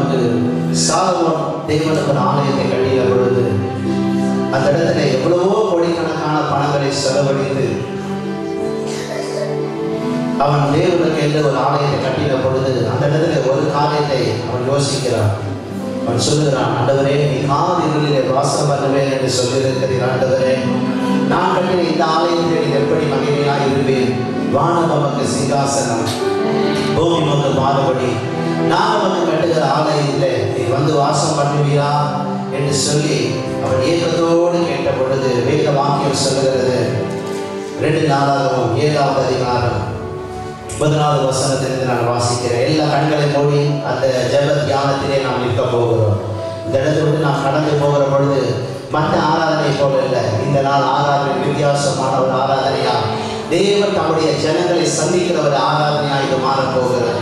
நமக்கு சாலமோன் தேவனுக்கு ஒரு ஆலயத்தை கட்டிய பொழுது அந்த இடத்துல எவ்வளவோ கோடிக்கணக்கான பணங்களை செலவழித்து அவன் தேவனுக்கு என்று ஒரு ஆலயத்தை கட்டின பொழுது அந்த இடத்துல ஒரு காரியத்தை அவன் யோசிக்கிறான் அவன் சொல்லுகிறான் ஆண்டவரே நீ காதிகளிலே வாசம் பண்ணுவேன் என்று சொல்லியிருக்கிறீர் ஆண்டவரே நான் கட்டின இந்த ஆலயத்தில் நீ எப்படி மகிமையாய் இருப்பேன் வானம் நமக்கு சிங்காசனம் பூமி நமக்கு பாதபடி நான் நமக்கு கட்டுகிற ஆலயத்தில் நீ வந்து வாசம் பண்ணுவீரா என்று சொல்லி அவன் ஏக்கத்தோடு கேட்ட பொழுது வேத வாக்கியம் சொல்லுகிறது ரெண்டு நாளாகவும் ஏழாவது அதிகாரம் பதினாலு வசனத்திலிருந்து நான் வாசிக்கிறேன் எல்லா கண்களை மூடி அந்த ஜெப தியானத்திலே நாம் நிற்க போகிறோம் இந்த இடத்தை விட்டு நாம் கடந்து போகிற பொழுது மற்ற ஆராதனை போல இல்லை இந்த நாள் ஆராதனை வித்தியாசமான ஒரு ஆராதனையா தேவன் தம்முடைய ஜனங்களை சந்திக்கிற ஒரு ஆராதனையா இது மாறப் போகிறது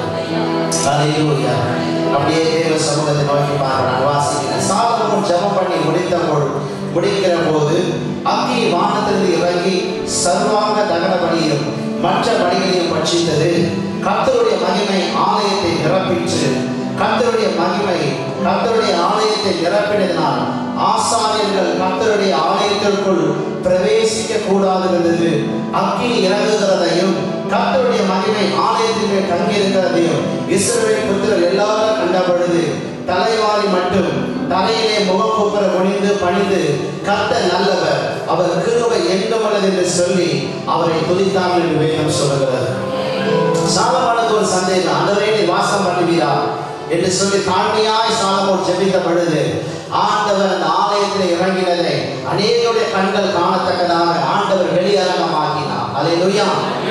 ஹalleluya அப்படியே தேவ சமூகத்தை நோக்கி பார்க்கிறான் வாசிக்கிறேன் சாலமோன் ஜெபம் பண்ணி முடித்த பொழுது முடிக்கிற போது அக்கி வானத்திலிருந்து இறங்கி சர்வாங்க தகன பலியும் மற்ற பலிகளையும் பட்சித்தது கர்த்தருடைய மகிமை ஆலயத்தை நிரப்பிற்று கர்த்தருடைய மகிமை கர்த்தருடைய ஆலயத்தை நிரப்பினதினால் ஆசாரியர்கள் கர்த்தருடைய ஆலயத்திற்குள் பிரவேசிக்க கூடாது இருந்தது அக்கினி இறங்குகிறதையும் கர்த்தருடைய மகிமை ஆலயத்தின் மேல் தங்கியிருக்கிறதையும் இஸ்ரவேல் புத்திரர் எல்லாரும் கண்ட பொழுது தலைவாரி மட்டும் தலையிலே முகக்குப்புற முடிந்து பணிந்து கர்த்தர் நல்லவர் அவர் கிருபை எங்குமல்லது என்று சொல்லி அவரை துதித்தார்கள் என்று வேதம் சொல்லுகிறது சாலமோனுக்கு ஒரு சந்தேகம் ஆண்டவரே நீ வாசம் பண்ணுவீரா என்று சொல்லி தாழ்மையாய் சாலமோன் ஜெபித்த பொழுது ஆண்டவர் அந்த ஆலயத்தில் இறங்கினதை அநேகருடைய கண்கள் காணத்தக்கதாக ஆண்டவர் வெளியரங்கமாக்கினார் அலையிலுயா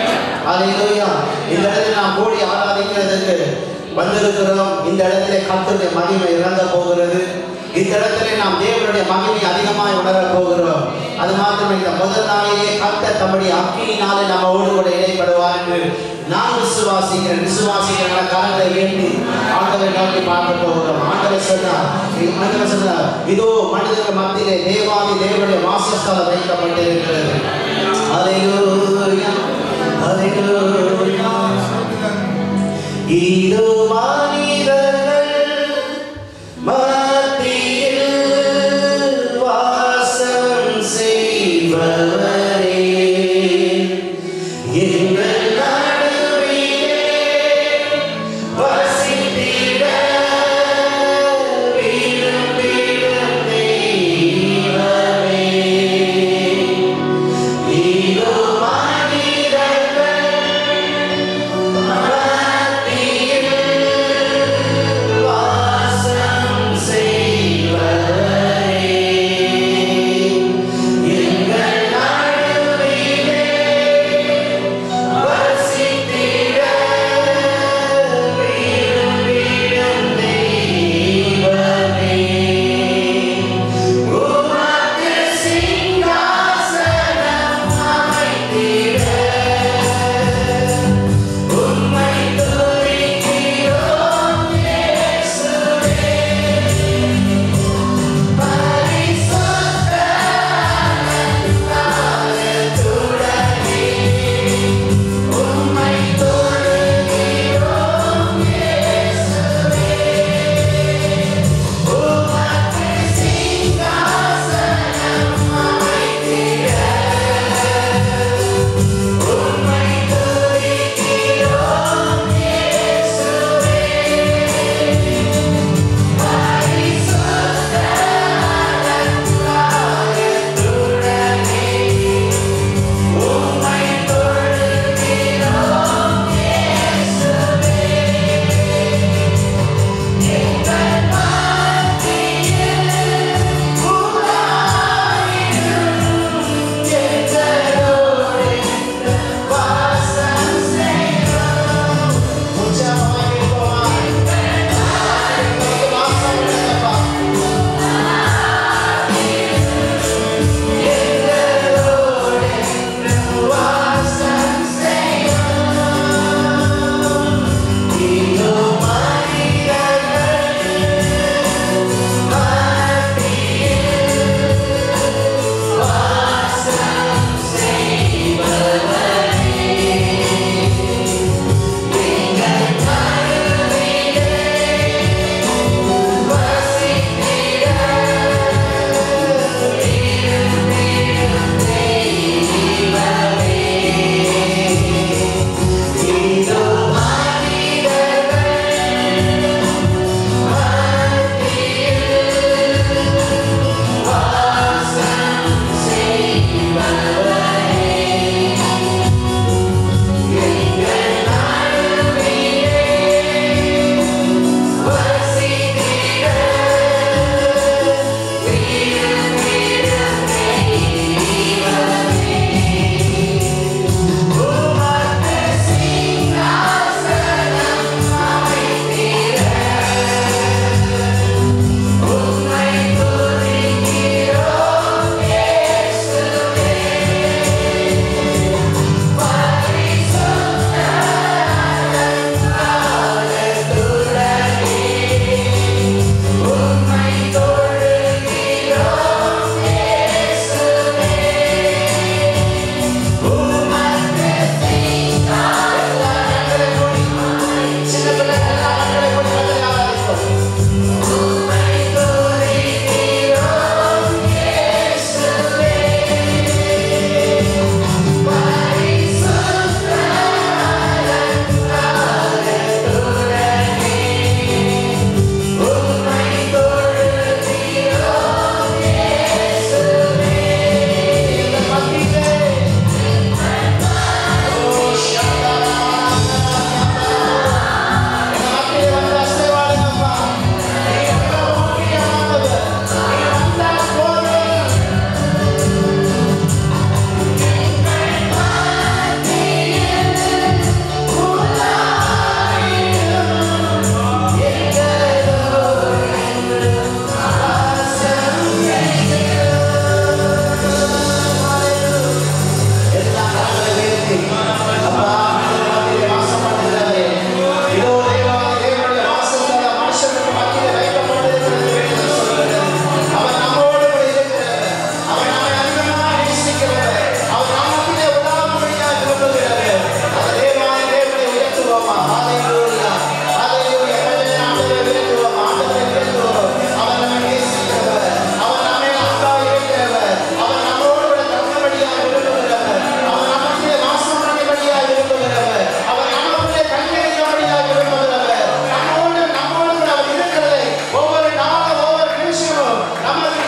அலையிலுயா இந்த இடத்தில் நாம் கூடி ஆராதிக்கிறதுக்கு வந்திருக்கிறோம் இந்த இடத்திலே கர்த்தருடைய மகிமை இறங்க போகிறது இந்த இடத்திலே நாம் தேவனுடைய மகிமை அதிகமாய் உணரப் போகிறோம் அது மாத்திரம் இந்த முதல் நாளிலே கர்த்தர் தம்முடைய அக்கினினாலே நம்மோடு கூட இடைப்படுவார் என்று நான் விசுவாசிக்கிறேன் விசுவாசிக்கிற காலங்களை வேண்டி ஆண்டவரை நோக்கி பார்க்க போகிறோம் ஆண்டவர் சொன்னார் ஆண்டவர் சொன்னார் இதோ மனிதர்கள் மத்தியிலே தேவாதி தேவனுடைய வாசஸ்தலம் வைக்கப்பட்டிருக்கிறது அலையூயா அலையூயா இதோ மனிதர்கள்